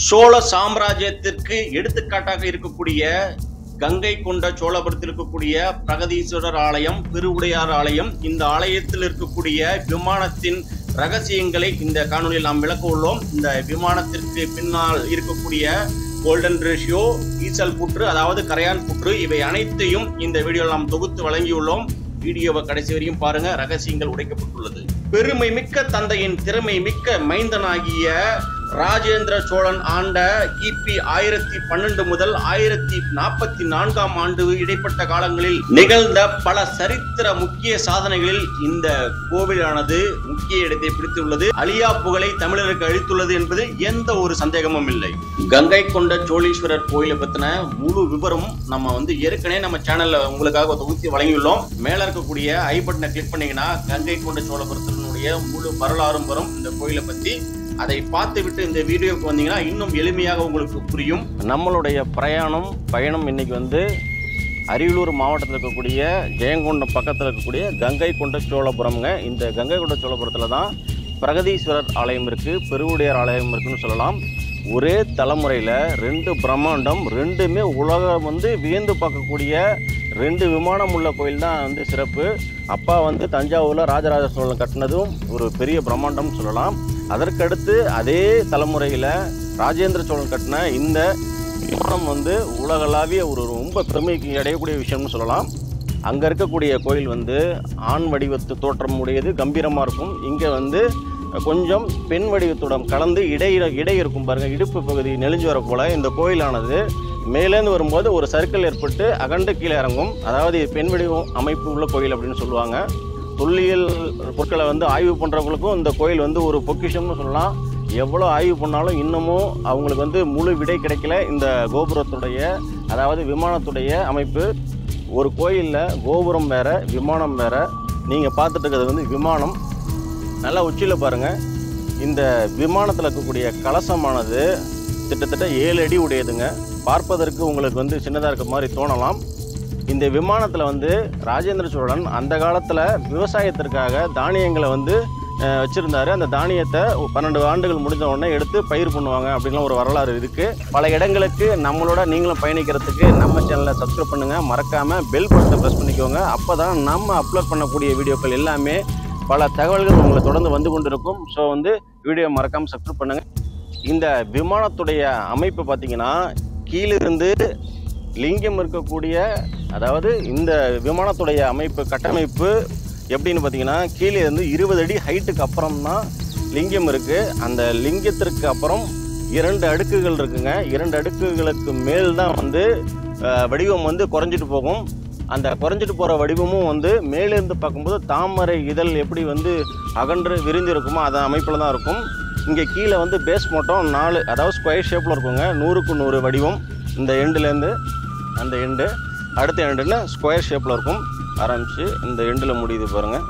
சோழ சாம்ராஜ்யத்திற்கு எடுத்துக்காட்டாக இருக்கக்கூடிய கங்கை கொண்ட சோழபுரத்தில் இருக்கக்கூடிய பிரகதீஸ்வரர் ஆலயம் பெருவுடையார் ஆலயம் இந்த ஆலயத்தில் இருக்கக்கூடிய விமானத்தின் ரகசியங்களை இந்த காணொலியில் நாம் விளக்க உள்ளோம் இந்த விமானத்திற்கு பின்னால் இருக்கக்கூடிய கோல்டன் ரேஷியோ ஈசல் புற்று அதாவது கரையான் புற்று இவை அனைத்தையும் இந்த வீடியோவில் நாம் தொகுத்து வழங்கியுள்ளோம் வீடியோவை கடைசி வரையும் பாருங்க ரகசியங்கள் உடைக்கப்பட்டுள்ளது பெருமை மிக்க தந்தையின் திறமை மிக்க மைந்தனாகிய ராஜேந்திர சோழன் ஆண்ட கிபி ஆயிரத்தி பன்னெண்டு முதல் ஆயிரத்தி நாற்பத்தி நான்காம் ஆண்டு இடைப்பட்ட காலங்களில் நிகழ்ந்த பல சரித்திர முக்கிய சாதனைகளில் இந்த கோவிலானது முக்கிய இடத்தை பிடித்துள்ளது அழியா புகழை தமிழருக்கு அளித்துள்ளது என்பது எந்த ஒரு சந்தேகமும் இல்லை கங்கை கொண்ட சோழீஸ்வரர் கோயிலை பத்தின முழு விவரம் நம்ம வந்து ஏற்கனவே நம்ம சேனல்ல உங்களுக்காக தொகுத்து வழங்கியுள்ளோம் மேல இருக்கக்கூடிய ஐ பட்டனை கிளிக் பண்ணீங்கன்னா கங்கை கொண்ட சோழபுரத்தினுடைய முழு வரலாறும் வரும் இந்த கோயிலை பத்தி அதை பார்த்து விட்டு இந்த வீடியோவுக்கு வந்தீங்கன்னா இன்னும் எளிமையாக உங்களுக்கு புரியும் நம்மளுடைய பிரயாணம் பயணம் இன்னைக்கு வந்து அரியலூர் மாவட்டத்தில் இருக்கக்கூடிய ஜெயங்கொண்டம் பக்கத்தில் இருக்கக்கூடிய கங்கை கொண்ட சோழபுரம்ங்க இந்த கங்கை கொண்ட சோழபுரத்தில் தான் பிரகதீஸ்வரர் ஆலயம் இருக்குது பெருவுடையார் ஆலயம் இருக்குன்னு சொல்லலாம் ஒரே தலைமுறையில் ரெண்டு பிரம்மாண்டம் ரெண்டுமே உலகம் வந்து வியந்து பார்க்கக்கூடிய ரெண்டு விமானம் உள்ள கோயில் தான் வந்து சிறப்பு அப்பா வந்து தஞ்சாவூரில் ராஜராஜ சோழன் கட்டினதும் ஒரு பெரிய பிரம்மாண்டம் சொல்லலாம் அதற்கடுத்து அதே தலைமுறையில் ராஜேந்திர சோழன் கட்டின இந்த விமானம் வந்து உலகளாவிய ஒரு ரொம்ப பெருமைக்கு அடையக்கூடிய விஷயம்னு சொல்லலாம் அங்கே இருக்கக்கூடிய கோயில் வந்து ஆண் வடிவத்து தோற்றம் உடையது கம்பீரமாக இருக்கும் இங்கே வந்து கொஞ்சம் பெண் வடிவத்துடன் கலந்து இடை இடை இருக்கும் பாருங்கள் இடுப்பு பகுதி நெளிஞ்சு வர போல் இந்த கோயிலானது மேலேருந்து வரும்போது ஒரு சர்க்கிள் ஏற்பட்டு அகண்டு கீழே இறங்கும் அதாவது இது பெண் வடிவம் அமைப்பு உள்ள கோயில் அப்படின்னு சொல்லுவாங்க தொல்லியல் பொருட்களை வந்து ஆய்வு பண்ணுறவங்களுக்கும் இந்த கோயில் வந்து ஒரு பொக்கிஷம்னு சொல்லலாம் எவ்வளோ ஆய்வு பண்ணாலும் இன்னமும் அவங்களுக்கு வந்து முழு விடை கிடைக்கல இந்த கோபுரத்துடைய அதாவது விமானத்துடைய அமைப்பு ஒரு கோயிலில் கோபுரம் வேற விமானம் வேற நீங்கள் பார்த்துட்டு இருக்கிறது வந்து விமானம் நல்லா உச்சியில் பாருங்கள் இந்த விமானத்தில் இருக்கக்கூடிய கலசமானது கிட்டத்தட்ட ஏழு அடி உடையதுங்க பார்ப்பதற்கு உங்களுக்கு வந்து சின்னதாக இருக்க மாதிரி தோணலாம் இந்த விமானத்தில் வந்து ராஜேந்திர சோழன் அந்த காலத்தில் விவசாயத்திற்காக தானியங்களை வந்து அஹ், வச்சிருந்தாரு அந்த தானியத்தை பன்னெண்டு ஆண்டுகள் முடிஞ்ச உடனே எடுத்து பயிர் பண்ணுவாங்க அப்படின்லாம் ஒரு வரலாறு இருக்குது பல இடங்களுக்கு நம்மளோட நீங்களும் பயணிக்கிறதுக்கு நம்ம சேனலை சப்ஸ்கிரைப் பண்ணுங்கள் மறக்காமல் பெல் பட்டனை ப்ரெஸ் பண்ணிக்கோங்க அப்போ தான் நம்ம அப்லோட் பண்ணக்கூடிய வீடியோக்கள் எல்லாமே பல தகவல்கள் உங்களை தொடர்ந்து வந்து கொண்டிருக்கும் ஸோ வந்து வீடியோ மறக்காமல் சப்ஸ்கிரைப் பண்ணுங்கள் இந்த விமானத்துடைய அமைப்பு பார்த்தீங்கன்னா கீழிருந்து லிங்கம் இருக்கக்கூடிய அதாவது இந்த விமானத்துடைய அமைப்பு கட்டமைப்பு எப்படின்னு பார்த்தீங்கன்னா கீழே இருந்து இருபது அடி ஹைட்டுக்கு அப்புறம் தான் லிங்கம் இருக்குது அந்த லிங்கத்திற்கு அப்புறம் இரண்டு அடுக்குகள் இருக்குங்க இரண்டு அடுக்குகளுக்கு மேல் தான் வந்து அஹ், வடிவம் வந்து குறைஞ்சிட்டு போகும் அந்த குறைஞ்சிட்டு போகிற வடிவமும் வந்து மேலேருந்து பார்க்கும்போது தாமரை இதழ் எப்படி வந்து அகன்று விரிந்து இருக்குமோ அந்த அமைப்பில் தான் இருக்கும் இங்கே கீழே வந்து பேஸ் மோட்டம் நாலு அதாவது ஸ்கொயர் ஷேப்பில் இருக்குங்க நூறுக்கு நூறு வடிவம் இந்த எண்டுலேருந்து அந்த எண்டு அடுத்த எண்டுன்னு ஸ்கொயர் ஷேப்பில் இருக்கும் ஆரம்பித்து இந்த எண்டில் முடியுது பாருங்கள்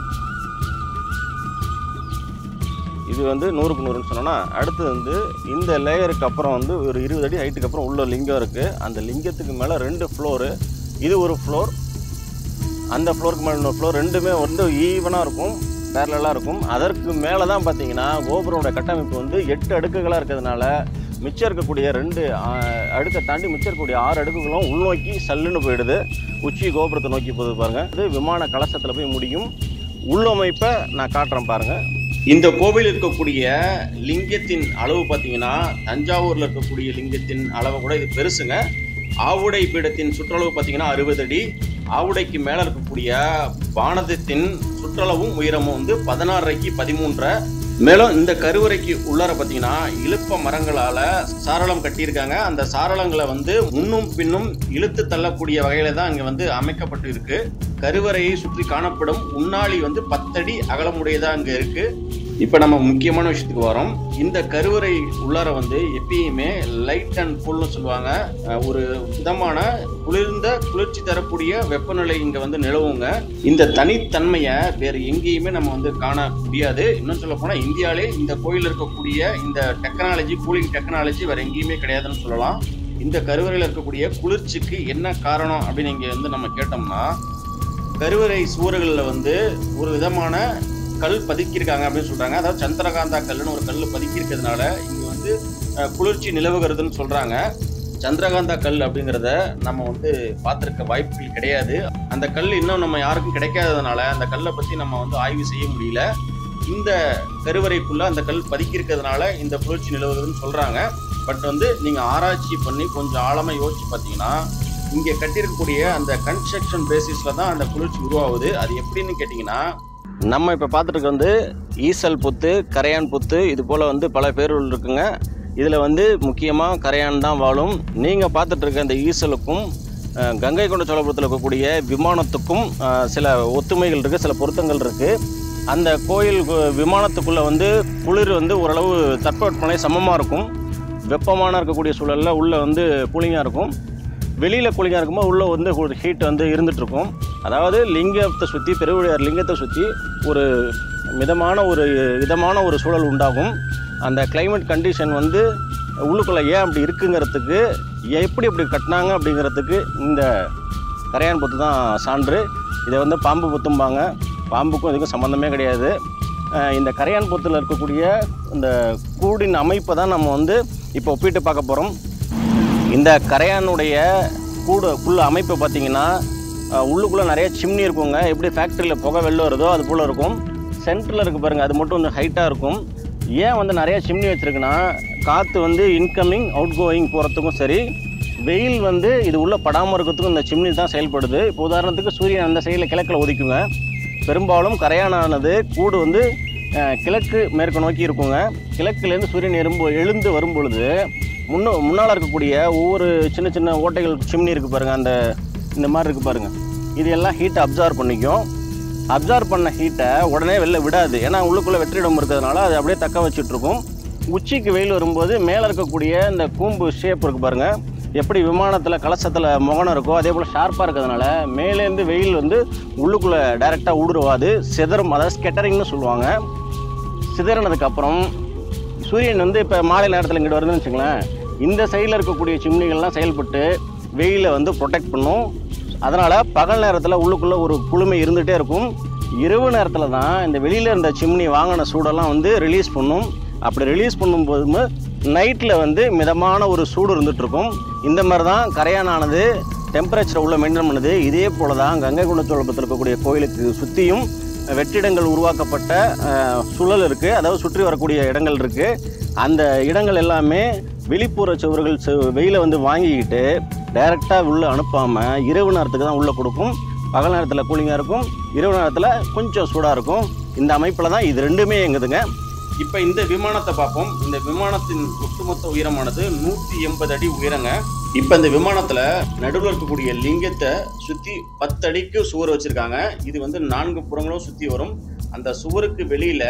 இது வந்து நூறுக்கு நூறுன்னு சொன்னோன்னா அடுத்து வந்து இந்த லேயருக்கு அப்புறம் வந்து ஒரு இருபது அடி ஹைட்டுக்கு அப்புறம் உள்ள லிங்கம் இருக்குது அந்த லிங்கத்துக்கு மேலே ரெண்டு ஃப்ளோரு இது ஒரு ஃப்ளோர் அந்த ஃப்ளோருக்கு மேலே இன்னொரு ஃப்ளோர் ரெண்டுமே வந்து ஈவனாக இருக்கும் பேரலாக இருக்கும் அதற்கு மேலே தான் பார்த்தீங்கன்னா கோபுரோட கட்டமைப்பு வந்து எட்டு அடுக்குகளாக இருக்கிறதுனால மிச்சம் இருக்கக்கூடிய ரெண்டு ஆ, அடுக்கை தாண்டி மிச்சம் இருக்கக்கூடிய ஆறு அடுக்குகளும் உள்நோக்கி சல்லுன்னு போயிடுது உச்சி கோபுரத்தை நோக்கி போகுது பாருங்கள் இது விமான கலசத்தில் போய் முடியும் உள்ளமைப்பை நான் காட்டுறேன் பாருங்கள் இந்த கோவில் இருக்கக்கூடிய லிங்கத்தின் அளவு பார்த்தீங்கன்னா தஞ்சாவூரில் இருக்கக்கூடிய லிங்கத்தின் அளவை கூட இது பெருசுங்க ஆவுடை பீடத்தின் சுற்றளவு பார்த்தீங்கன்னா அறுபது அடி ஆவுடைக்கு மேலே இருக்கக்கூடிய வானதத்தின் சுற்றளவும் உயரமும் வந்து பதினாறரைக்கு பதிமூன்றரை மேலும் இந்த கருவறைக்கு உள்ளார பார்த்தீங்கன்னா இழுப்ப மரங்களால சாரளம் கட்டியிருக்காங்க அந்த சாரளங்களை வந்து முன்னும் பின்னும் இழுத்து தள்ளக்கூடிய வகையில தான் இங்க வந்து அமைக்கப்பட்டு இருக்கு கருவறையை சுற்றி காணப்படும் உண்ணாழி வந்து பத்தடி அகலமுடையதா அங்க இருக்கு இப்போ நம்ம முக்கியமான விஷயத்துக்கு வரோம் இந்த கருவறை உள்ளார வந்து எப்பயுமே லைட் அண்ட் ஃபுல்னு சொல்லுவாங்க அஹ் ஒரு விதமான குளிர்ந்த குளிர்ச்சி தரக்கூடிய வெப்பநிலை இங்க வந்து நிலவுங்க இந்த தனித்தன்மையை வேற எங்கேயுமே நம்ம வந்து காண முடியாது இன்னும் சொல்ல போனா இந்தியாவிலே இந்த கோயில் இருக்கக்கூடிய இந்த டெக்னாலஜி கூலிங் டெக்னாலஜி வேற எங்கேயுமே கிடையாதுன்னு சொல்லலாம் இந்த கருவறையில் இருக்கக்கூடிய குளிர்ச்சிக்கு என்ன காரணம் அப்படின்னு இங்க வந்து நம்ம கேட்டோம்னா கருவறை சுவர்களில் வந்து ஒரு விதமான கல் பதுக்கியிருக்காங்க அப்படின்னு சொல்றாங்க அதாவது சந்திரகாந்தா கல்லுன்னு ஒரு கல் பதுக்கி இருக்கிறதுனால இங்க வந்து அஹ், குளிர்ச்சி நிலவுகிறதுன்னு சொல்றாங்க சந்திரகாந்தா கல் அப்படிங்கிறத நம்ம வந்து பார்த்துருக்க வாய்ப்புகள் கிடையாது அந்த கல் இன்னும் நம்ம யாருக்கும் கிடைக்காததுனால அந்த கல்லை பற்றி நம்ம வந்து ஆய்வு செய்ய முடியல இந்த கருவறைக்குள்ள அந்த கல் பதுக்கி இருக்கிறதுனால இந்த குளிர்ச்சி நிலவுகிறதுன்னு சொல்றாங்க பட் வந்து நீங்க ஆராய்ச்சி பண்ணி கொஞ்சம் ஆழமா யோசிச்சு பார்த்தீங்கன்னா இங்க கட்டியிருக்கக்கூடிய அந்த கன்ஸ்ட்ரக்ஷன் பேசிஸ்ல தான் அந்த குளிர்ச்சி உருவாகுது அது எப்படின்னு கேட்டிங்கன்னா நம்ம இப்போ பார்த்துட்டு வந்து ஈசல் புத்து கரையான் புத்து இது போல் வந்து பல பேர்கள் இருக்குங்க இதில் வந்து முக்கியமாக கரையான் தான் வாழும் நீங்கள் பார்த்துட்டு இருக்க இந்த ஈசலுக்கும் அஹ், கங்கை கொண்ட சோழபுரத்தில் இருக்கக்கூடிய விமானத்துக்கும் அஹ், சில ஒத்துமைகள் இருக்குது சில பொருத்தங்கள் இருக்குது அந்த கோயில் கு- விமானத்துக்குள்ளே வந்து குளிர் வந்து ஓரளவு தட்பவெப்பநிலை சமமாக இருக்கும் வெப்பமான இருக்கக்கூடிய சூழலில் உள்ளே வந்து கூலிங்காக இருக்கும் வெளியில் கூலிங்காக இருக்கும்போது உள்ளே வந்து ஒரு ஹீட் வந்து இருந்துட்டு இருக்கும் அதாவது லிங்கத்தை சுற்றி பெருவுடையார் லிங்கத்தை சுற்றி ஒரு மிதமான ஒரு இதமான ஒரு சூழல் உண்டாகும் அந்த climate கண்டிஷன் வந்து உள்ளுக்குள்ளே ஏன் அப்படி இருக்குங்கிறதுக்கு எப்படி அப்படி கட்டினாங்க அப்படிங்கிறதுக்கு இந்த கரையான் புத்து தான் சான்று இதை வந்து பாம்பு புத்தும்பாங்க பாம்புக்கும் இதுக்கும் சம்மந்தமே கிடையாது அஹ் இந்த கரையான் புத்தில் இருக்கக்கூடிய இந்த கூடின் அமைப்பை தான் நம்ம வந்து இப்போ ஒப்பிட்டு பார்க்க போகிறோம் இந்த கரையானுடைய கூடு உள்ள அமைப்பு பார்த்தீங்கன்னா அஹ், உள்ளுக்குள்ளே நிறைய சிம்னி இருக்குங்க எப்படி ஃபேக்ட்ரியில் புகை வெளில வருதோ அது போல் இருக்கும் சென்டரில் இருக்கு பாருங்கள் அது மட்டும் கொஞ்சம் ஹைட்டாக இருக்கும் ஏன் வந்து நிறைய சிம்னி வச்சுருக்குன்னா காற்று வந்து இன்கமிங் அவுட் கோயிங் போகிறதுக்கும் சரி வெயில் வந்து இது உள்ளே படாமல் இருக்கிறதுக்கும் இந்த சிம்னி தான் செயல்படுது இப்போ உதாரணத்துக்கு சூரியன் அந்த சைடில் கிழக்கில் ஒதுக்குங்க பெரும்பாலும் கரையானானது கூடு வந்து அஹ், கிழக்கு மேற்கு நோக்கி இருக்குங்க கிழக்குலேருந்து சூரியன் எறும்பு எழுந்து வரும் பொழுது முன்ன முன்னால் இருக்கக்கூடிய ஒவ்வொரு சின்ன சின்ன ஓட்டைகள் சிம்னி இருக்குது பாருங்கள் அந்த இந்த மாதிரி இருக்குது பாருங்கள் இது எல்லாம் ஹீட்டை அப்சார்வ் பண்ணிக்கும் அப்சார்வ் பண்ண ஹீட்டை உடனே வெளில விடாது ஏன்னா உள்ளுக்குள்ளே வெற்றிடம் இருக்கிறதுனால அது அப்படியே தக்க வச்சுட்டு இருக்கும் உச்சிக்கு வெயில் வரும்போது மேலே இருக்கக்கூடிய இந்த கூம்பு ஷேப் இருக்குது பாருங்கள் எப்படி விமானத்தில் கலசத்தில் முகனம் இருக்கோ அதே போல் ஷார்ப்பாக இருக்கிறதுனால மேலேருந்து வெயில் வந்து உள்ளுக்குள்ளே டைரெக்டாக ஊடுருவாது சிதறும் அதாவது ஸ்கெட்டரிங்னு சொல்லுவாங்க சிதறினதுக்கப்புறம் சூரியன் வந்து இப்போ மாலை நேரத்தில் இங்கிட்டு வருதுன்னு வச்சுங்களேன் இந்த சைடில் இருக்கக்கூடிய சிம்னிகள்லாம் செயல்பட்டு வெயிலை வந்து ப்ரொடெக்ட் பண்ணும் அதனால் பகல் நேரத்தில் உள்ளுக்குள்ளே ஒரு குளுமை இருந்துகிட்டே இருக்கும் இரவு நேரத்தில் தான் இந்த வெளியில் இருந்த சிம்னி வாங்கின சூடெல்லாம் வந்து ரிலீஸ் பண்ணும் அப்படி ரிலீஸ் பண்ணும்போது நைட்டில் வந்து மிதமான ஒரு சூடு இருந்துட்டு இருக்கும் இந்த மாதிரி தான் கரையானானது டெம்பரேச்சரை உள்ள மெயின்டைன் பண்ணுது இதே போல தான் கங்கை கொண்ட சோழபுரத்தில் இருக்கக்கூடிய கோயிலுக்கு சுற்றியும் வெற்றிடங்கள் உருவாக்கப்பட்ட அஹ், சூழல் இருக்குது அதாவது சுற்றி வரக்கூடிய இடங்கள் இருக்குது அந்த இடங்கள் எல்லாமே வெளிப்புற சுவர்கள் செ- வெயிலை வந்து வாங்கிக்கிட்டு டைரெக்டாக உள்ளே அனுப்பாமல் இரவு நேரத்துக்கு தான் உள்ளே கொடுக்கும் பகல் நேரத்தில் கூலிங்காக இருக்கும் இரவு நேரத்தில் கொஞ்சம் சூடாக இருக்கும் இந்த அமைப்பில் தான் இது ரெண்டுமே எங்குதுங்க இப்போ இந்த விமானத்தை பார்ப்போம் இந்த விமானத்தின் ஒட்டுமொத்த உயரமானது நூற்றி எண்பது அடி உயரங்க இப்போ இந்த விமானத்தில் நடுவில் இருக்கக்கூடிய லிங்கத்தை சுற்றி பத்து அடிக்கு சுவர் வச்சுருக்காங்க இது வந்து நான்கு புறங்களும் சுற்றி வரும் அந்த சுவருக்கு வெளியில்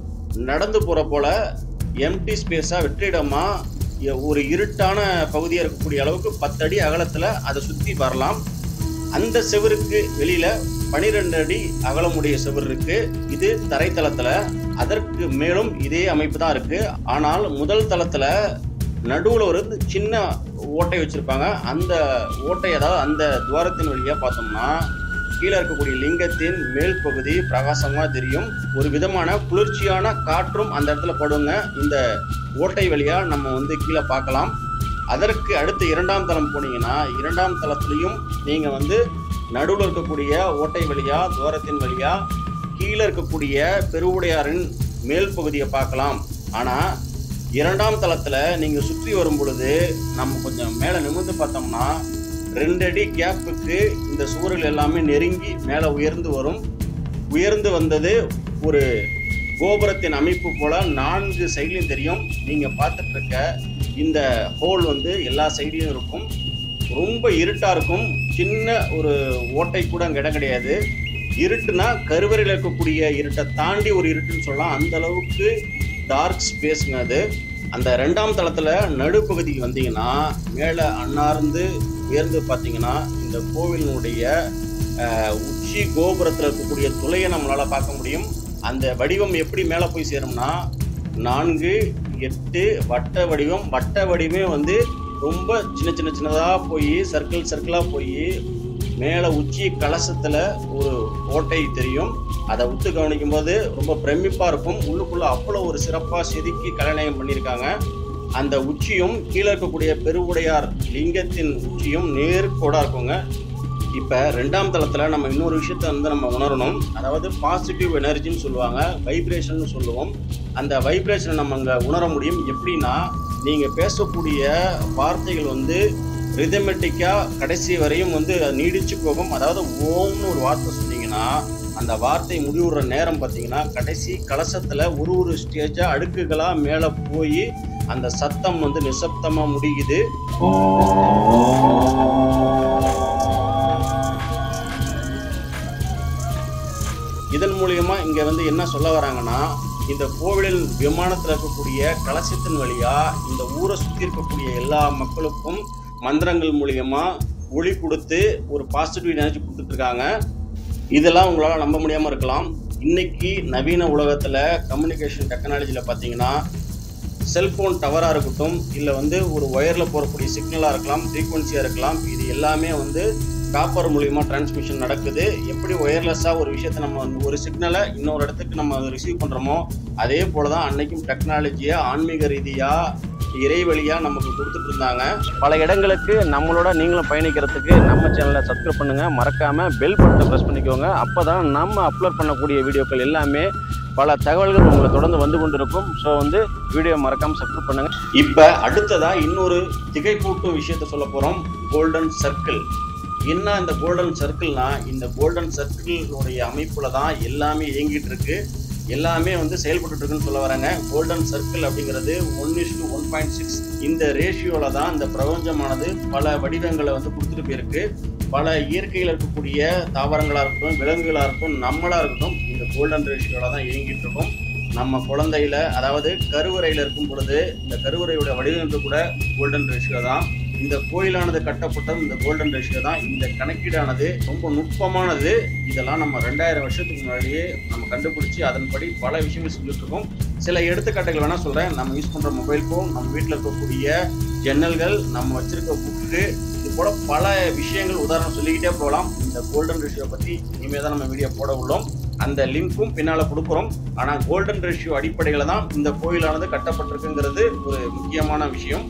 நடந்து போகிற போல எம்டி ஸ்பேஸாக வெற்றிடமாக ஒரு இருட்டான பகுதியாக இருக்கக்கூடிய அளவுக்கு பத்து அடி அகலத்தில் அதை சுற்றி வரலாம் அந்த செவருக்கு வெளியில பனிரெண்டு அடி அகலமுடைய செவர் இருக்கு இது தரைத்தளத்துல அதற்கு மேலும் இதே அமைப்பு தான் இருக்கு ஆனால் முதல் தளத்துல நடுவுல ஒரு சின்ன ஓட்டை வச்சிருப்பாங்க அந்த ஓட்டை அதாவது அந்த துவாரத்தின் வழியா பார்த்தோம்னா கீழே இருக்கக்கூடிய லிங்கத்தின் மேல் பகுதி பிரகாசமா தெரியும் ஒரு விதமான குளிர்ச்சியான காற்றும் அந்த இடத்துல படுங்க இந்த ஓட்டை வழியா நம்ம வந்து கீழே பார்க்கலாம் அதற்கு அடுத்து இரண்டாம் தளம் போனீங்கன்னா இரண்டாம் தளத்துலையும் நீங்க வந்து நடுவில் இருக்கக்கூடிய ஓட்டை வழியா துவாரத்தின் வழியா கீழே இருக்கக்கூடிய பெருவுடையாரின் மேல் பகுதியை பார்க்கலாம் ஆனா இரண்டாம் தளத்துல நீங்க சுற்றி வரும் பொழுது நம்ம கொஞ்சம் மேலே நிமிர்ந்து பார்த்தோம்னா ரெண்டு அடி கேப்புக்கு இந்த சுவர்கள் எல்லாமே நெருங்கி மேலே உயர்ந்து வரும் உயர்ந்து வந்தது ஒரு கோபுரத்தின் அமைப்பு போல நான்கு சைட்லையும் தெரியும் நீங்க பார்த்துட்டு இருக்க இந்த ஹோல் வந்து எல்லா சைட்லையும் இருக்கும் ரொம்ப இருட்டா இருக்கும் சின்ன ஒரு ஓட்டை கூட அங்க இடம் கிடையாது இருட்டுனா கருவறையில் இருக்கக்கூடிய இருட்டை தாண்டி ஒரு இருட்டுன்னு சொல்லலாம் அந்த அளவுக்கு டார்க் ஸ்பேஸ்ங்க அது அந்த ரெண்டாம் தளத்துல நடுப்பகுதிக்கு வந்தீங்கன்னா மேலே அன்னார்ந்து உயர்ந்து பார்த்தீங்கன்னா இந்த கோவிலினுடைய அஹ், உச்சி கோபுரத்தில் இருக்கக்கூடிய துளையை நம்மளால பார்க்க முடியும் அந்த வடிவம் எப்படி மேலே போய் சேரும்னா நான்கு எட்டு வட்ட வடிவம் வட்ட வடிவமே வந்து ரொம்ப சின்ன சின்ன சின்னதாக போய் சர்க்கிள் சர்க்கிளாக போய் மேலே உச்சி கலசத்தில் ஒரு ஓட்டை தெரியும் அதை உத்து கவனிக்கும் போது ரொம்ப பிரமிப்பாக இருக்கும் உள்ளுக்குள்ளே அவ்வளோ ஒரு சிறப்பாக செதுக்கி கலைநயம் பண்ணியிருக்காங்க அந்த உச்சியும் கீழே இருக்கக்கூடிய பெருவுடையார் லிங்கத்தின் உச்சியும் நேர்கோடா இருக்குங்க இப்போ ரெண்டாம் தளத்தில் நம்ம இன்னொரு விஷயத்த வந்து நம்ம உணரணும் அதாவது பாசிட்டிவ் எனர்ஜின்னு சொல்லுவாங்க வைப்ரேஷன் சொல்லுவோம் அந்த வைப்ரேஷனை நம்ம அங்கே உணர முடியும் எப்படின்னா நீங்கள் பேசக்கூடிய வார்த்தைகள் வந்து ரிதமெட்டிக்காக கடைசி வரையும் வந்து நீடிச்சு போகும் அதாவது ஓம்னு ஒரு வார்த்தை சொன்னீங்கன்னா அந்த வார்த்தை முடிவுற நேரம் பார்த்தீங்கன்னா கடைசி கலசத்தில் ஒரு ஒரு ஸ்டேஜாக அடுக்குகளாக மேலே போய் அந்த சத்தம் வந்து நிசப்தமாக முடியுது இதன் மூலியமா இங்க வந்து என்ன சொல்ல வராங்கன்னா இந்த கோவிலில் விமானத்தில் இருக்கக்கூடிய கலசத்தின் வழியா இந்த ஊரை சுற்றி இருக்கக்கூடிய எல்லா மக்களுக்கும் மந்திரங்கள் மூலியமா ஒளி கொடுத்து ஒரு பாசிட்டிவ் எனர்ஜி கொடுத்துட்டு இருக்காங்க இதெல்லாம் உங்களால் நம்ப முடியாமல் இருக்கலாம் இன்னைக்கு நவீன உலகத்தில் கம்யூனிகேஷன் டெக்னாலஜியில் பார்த்தீங்கன்னா செல்ஃபோன் டவராக இருக்கட்டும் இல்லை வந்து ஒரு ஒயரில் போகக்கூடிய சிக்னலாக இருக்கலாம் ஃப்ரீக்வன்சியாக இருக்கலாம் இது எல்லாமே வந்து காப்பர் மூலியமாக டிரான்ஸ்மிஷன் நடக்குது எப்படி ஒயர்லெஸ்ஸாக ஒரு விஷயத்தை நம்ம வந்து ஒரு சிக்னலை இன்னொரு இடத்துக்கு நம்ம ரிசீவ் பண்ணுறோமோ அதே போல தான் அன்னைக்கும் டெக்னாலஜியை ஆன்மீக ரீதியாக இறைவழியாக நமக்கு கொடுத்துட்டு இருந்தாங்க பல இடங்களுக்கு நம்மளோட நீங்களும் பயணிக்கிறதுக்கு நம்ம சேனலை சப்ஸ்கிரைப் பண்ணுங்க மறக்காம பெல் பட்டனை ப்ரெஸ் பண்ணிக்கோங்க அப்பதான் நம்ம அப்லோட் பண்ணக்கூடிய வீடியோக்கள் எல்லாமே பல தகவல்கள் உங்களை தொடர்ந்து வந்து கொண்டிருக்கும் ஸோ வந்து வீடியோ மறக்காம சப்ஸ்கிரைப் பண்ணுங்க இப்போ அடுத்ததா இன்னொரு திகைப்பூட்டும் விஷயத்த சொல்ல போறோம் கோல்டன் சர்க்கிள் என்ன இந்த கோல்டன் சர்க்கிள்னா இந்த கோல்டன் சர்க்கிளுடைய அமைப்புல தான் எல்லாமே இயங்கிட்டு இருக்கு எல்லாமே வந்து செயல்பட்டு இருக்குன்னு சொல்ல வராங்க கோல்டன் சர்க்கிள் அப்படிங்கிறது one is to one point six இந்த ரேஷியோல தான் இந்த பிரபஞ்சமானது பல வடிவங்களை வந்து கொடுத்துட்டு போயிருக்கு பல இயற்கையில் இருக்கக்கூடிய தாவரங்களா இருக்கட்டும் விலங்குகளா இருக்கட்டும் நம்மளா இருக்கட்டும் இந்த கோல்டன் ரேஷியோல தான் இயங்கிட்டு இருக்கும் நம்ம குழந்தையில அதாவது கருவறையில இருக்கும் பொழுது இந்த கருவறையோட வடிவமைப்பு கூட கோல்டன் ரேஷியோ தான் இந்த கோயிலானது கட்டப்பட்டது இந்த கோல்டன் ரேஷியோ தான் இந்த கணக்கீடானது ரொம்ப நுட்பமானது இதெல்லாம் நம்ம ரெண்டாயிரம் வருஷத்துக்கு முன்னாடியே நம்ம கண்டுபிடிச்சி அதன்படி பல விஷயங்கள் செஞ்சுட்டு இருக்கோம் சில எடுத்துக்காட்டுகள் வேணா சொல்றேன் நம்ம யூஸ் பண்ற மொபைல் ஃபோன் நம்ம வீட்டில் இருக்கக்கூடிய ஜன்னல்கள் நம்ம வச்சிருக்க புக்கு இது போல பல விஷயங்கள் உதாரணம் சொல்லிக்கிட்டே போகலாம் இந்த கோல்டன் ரேஷியோ பத்தி இனிமே தான் நம்ம வீடியோ போட உள்ளோம் அந்த லிங்க்கும் பின்னால கொடுக்குறோம் ஆனா கோல்டன் ரேஷியோ அடிப்படையில தான் இந்த கோயிலானது கட்டப்பட்டிருக்குங்கிறது ஒரு முக்கியமான விஷயம்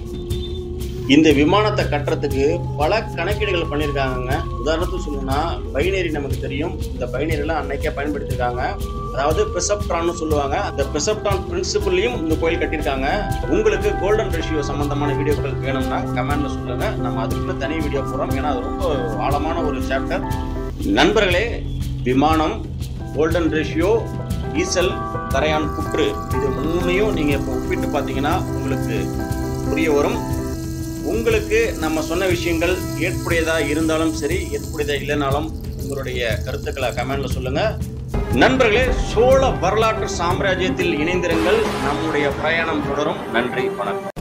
இந்த விமானத்தை கட்டுறதுக்கு பல கணக்கீடுகள் பண்ணியிருக்காங்கங்க உதாரணத்துக்கு சொல்லணும்னா பைனரி நமக்கு தெரியும் இந்த பைனரிலாம் அன்னைக்கே பயன்படுத்தியிருக்காங்க அதாவது பெசப்டான்னு சொல்லுவாங்க அந்த பெசப்டான் பிரின்சிபல்லையும் இந்த கோயில் கட்டியிருக்காங்க உங்களுக்கு கோல்டன் ரேஷியோ சம்பந்தமான வீடியோக்கள் வேணும்னா கமெண்ட்ல சொல்லுங்க நம்ம அதுக்குள்ள தனி வீடியோ போடுறோம் ஏன்னா அது ரொம்ப ஆழமான ஒரு சாப்டர் நண்பர்களே விமானம் கோல்டன் ரேஷியோ ஈசல் கரையான் புற்று இது மூணையும் நீங்க இப்போ ஒப்பிட்டு பார்த்தீங்கன்னா உங்களுக்கு புரிய வரும் உங்களுக்கு நம்ம சொன்ன விஷயங்கள் ஏற்புடையதா இருந்தாலும் சரி ஏற்புடையதா இல்லைனாலும் உங்களுடைய கருத்துக்களை கமெண்ட்ல சொல்லுங்க நண்பர்களே சோழ வரலாற்று சாம்ராஜ்யத்தில் இணைந்திருங்கள் நம்முடைய பிரயாணம் தொடரும் நன்றி வணக்கம்